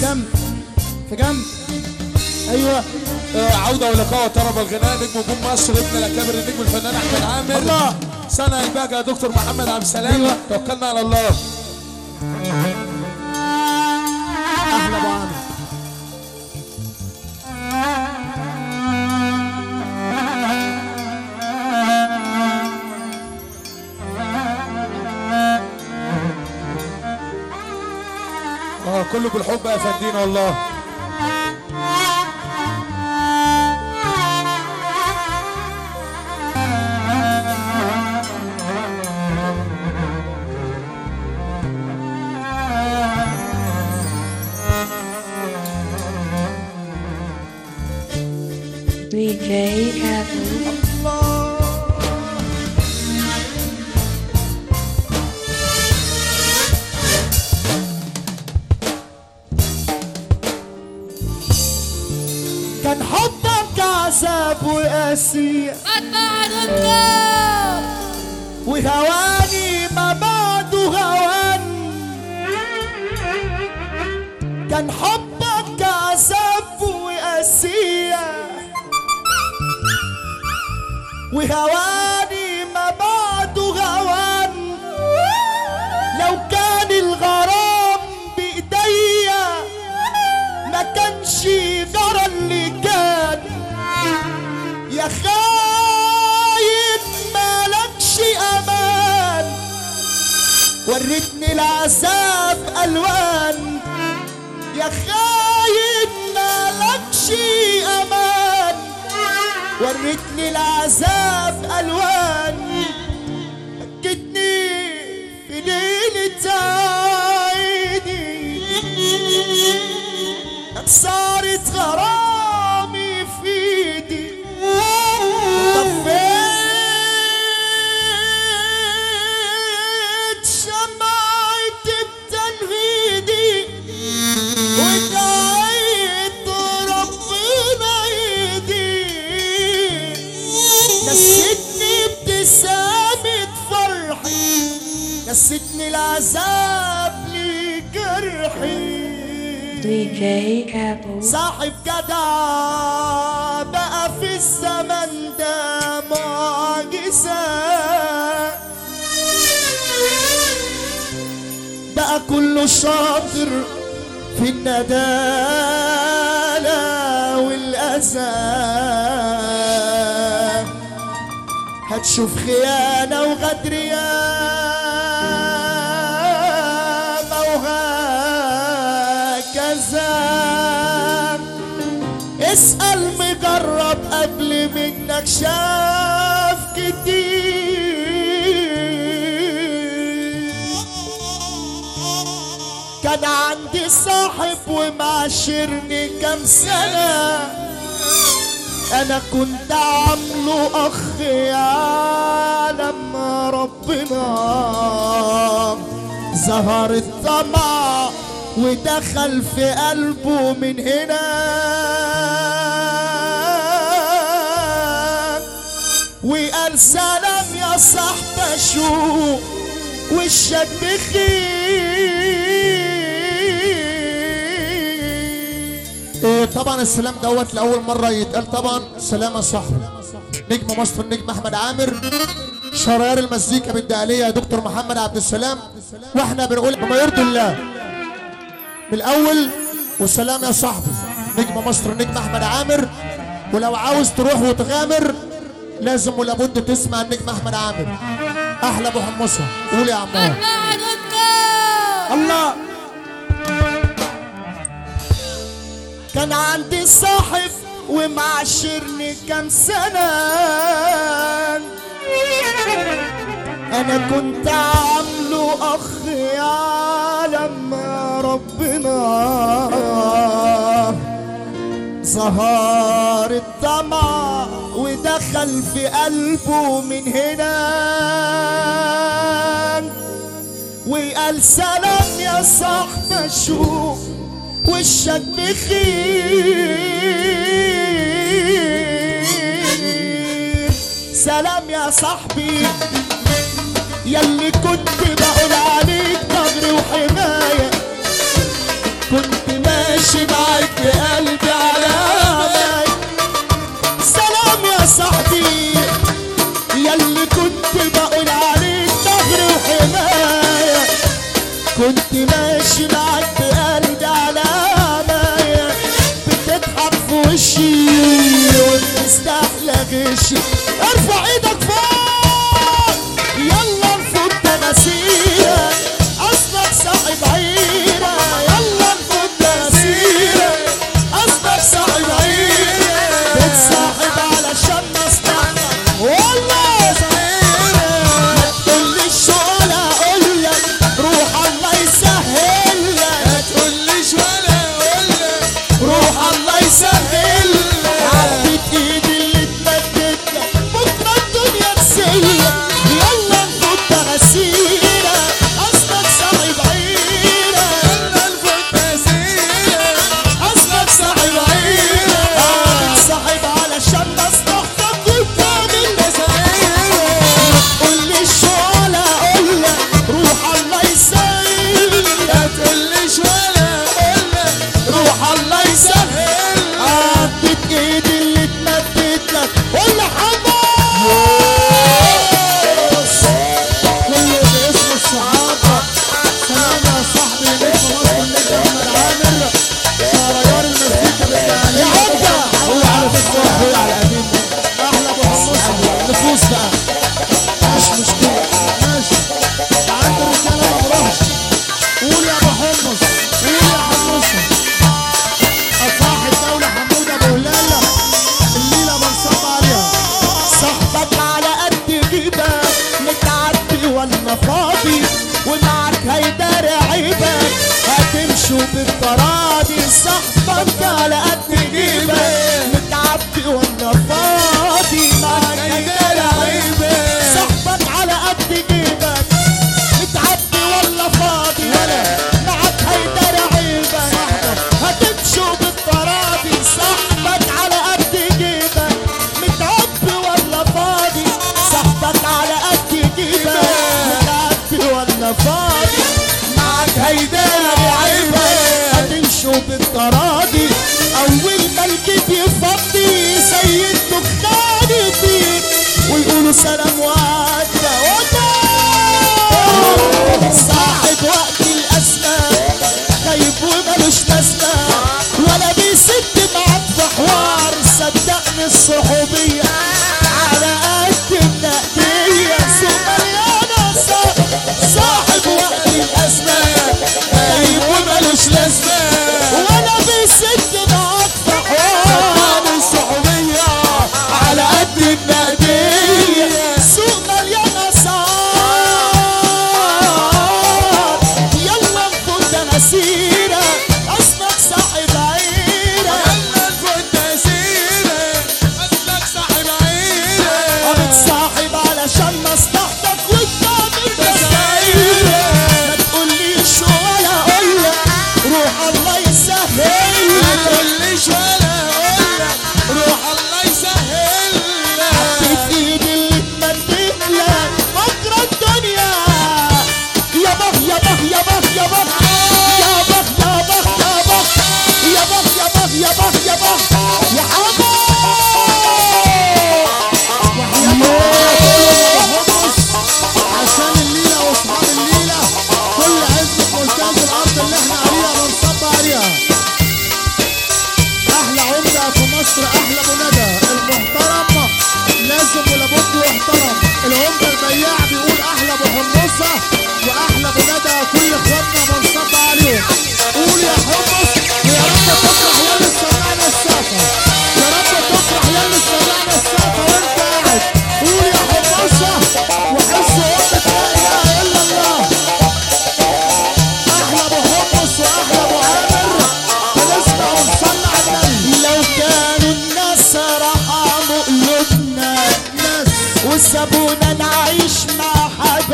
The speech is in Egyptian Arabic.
جنب في جنب ايوه آه، عودة ولقاء وطرب الغناء نجم نجوم مصر ابن الأكابر النجم الفنان أحمد عامر الله. سنة الباقة يا دكتور محمد عبد السلام أيوة. توكلنا على الله احلى ابو عامر اه كله بالحب يا فندينا والله DJ Apple. كان حبك عذاب وقاسية وهواني ما بعده هوان كان حبك عذاب وقاسية وهواني ما بعده هوان لو كان الغرام بإيديا ما كانش جرى اللي كان يا خاين مالكش امان وريتني العذاب الوان يا خاين مالكش امان وريتني العذاب الوان اكدني في ليلة عيدي صارت غرامي في ايدي طفيت شمعت بتنهيدي ودعيت ربنا يهدي نسيتني ابتسامة فرحي نسيتني العذاب لجرحي DJ Apple. صاحب جدع بقى في الزمن ده معجزة بقى كله شاطر في الندالة والأذى هتشوف خيانة وغدر ياما وهكذا اسأل مجرب قبل منك شاف كتير كان عندي صاحب ومعاشرني كام سنة انا كنت عامله اخ يعلم ربنا ظهر الطمع ودخل في قلبه من هنا وقال سلام يا صاحب اشوف وشك بخير إيه طبعا السلام دوت لاول مره يتقال طبعا سلام يا صاحبي نجم مصر النجم احمد عامر شريار المزيكا بالدقاليه يا دكتور محمد عبد السلام واحنا بنقول بما يرضي الله من الاول والسلام يا صاحبي نجم مصر النجم احمد عامر ولو عاوز تروح وتغامر لازم ولابد تسمع النجم احمد عامر احلى ابو حمصه قول يا عمار الله كان عندي صاحب ومعاشرني كام سنة أنا كنت عامله أخ يعلم ربنا ظهر الطمع ودخل في قلبه من هنا وقال سلام يا صاحب اشوف وشك بخير سلام يا صاحبي يلي كنت بقول عليك ضهري وحماية كنت ماشي معاك بقلبي على امل سلام يا صاحبي ياللي كنت بقول عليك ظهر وحماية كنت ماشي معاك بقلبي على امل بتضحك في وشي وبتستحلى غشي ارفع ايدك فوق يلا نفوت تناسيرك اصلك صاحب عيرة يلا نفوت تناسيرك اصلك صاحب عيرة بتصاحب علشان مصلحتك والله صغيرة تقوليش ولا اقولك روح الله يسهل لك تقوليش ولا اقولك روح الله يسهل عدت ايدي اللي اتمدت لك بكره الدنيا تسير يلا نفوت تغسيلة اصلك صاحب عيرة يلا نفوت تسيرك اصلك صاحب عيرة صاحب علشان مصلحتك وبتعمل تقوليش ولا اقولك روح الله يسهل ما تقوليش ولا اقولك روح الله يسهل عدت ايدي اللي اتمدت لك ولا حمص كله باسم الصحابة سلام يا صاحبي نجم مصر النجم احمد عامر شهريار المزيكا بالتعليم يا عدة هو على فكرة اخويا على قديم احلى ابو حمص نفوس بقى مش مشكلة ماشي عند الرجالة ما بروحش قول يا ابو حمص قول يا حمصة افراح الدولة حمود ابو هلالة الليلة بنصب عليها صاحبك على قد جيبك متعدي ولا فاضي ومعك هيدار عيبك هتمشوا بالتراضي صاحبك على قد جيبك متعدي ولا فاضي معك هيدار عيبك صاحبك على قد جيبك متعدي ولا فاضي ولا معك هيدار عيبك هتمشوا بالتراضي صاحبك على قد جيبك متعبي ولا فاضي صاحبك على قد جيبك متعبي ولا فاضي معك هيداري عيبك هتمشوا بالتراضي اول ما الجيب يفضي سيد دخان يطير ويقولوا سلام وعدة وطار صاحب وقت الأزمة خايب وملوش لازمة ولا بيسد معاك في حوار صدقني الصحوبية على قد النقدية سوق مليانة صاحب صاحب وقت الأزمة خايب وملوش لازمة ولا بيسد معاك في حوار الصحوبية على قد النقدية سوق مليانة صار يلا نفوت نسيرة أصلك صاحب عيرة يلا نفوت تسيرك اصلك صاحب عيرك بتصاحب علشان مصلحتك وبتعمل تسعيرة ما تقوليش ولا أقولك روح الله يسهل ما تقوليش ولا اقولك روح الله يسهل لك في ايدي اللي اتمدت لك بكره الدنيا يا بخ يا بخ يا بخ يا بخ يا بخ يا بخ يا بخ يا بخ يا بخ يا بخ يا بخ يا حمو عشان الليله واصحاب الليله كل عزبة ملتاز الارض اللي احنا عليها بنصب عليها احلى عمده في مصر احلى منادى المحترم لازم ولابد يحترم العمده البياع بيقول احلى ابو حمصه واحلى منادى كل اخواتنا بنصب عليهم قول يا حمص يا رب تفرح يا اللي سمعنا السقفه يا رب تفرح يا اللي سمعنا السقفه وانت قاعد قول يا حمصه وحس وقت لا اله الا الله احلى ابو حمص واحلى ابو عامر هنسمع ونصلي على النبي لو كانوا الناس رحموا قلوبنا ناس وسابونا نعيش مع حبايبنا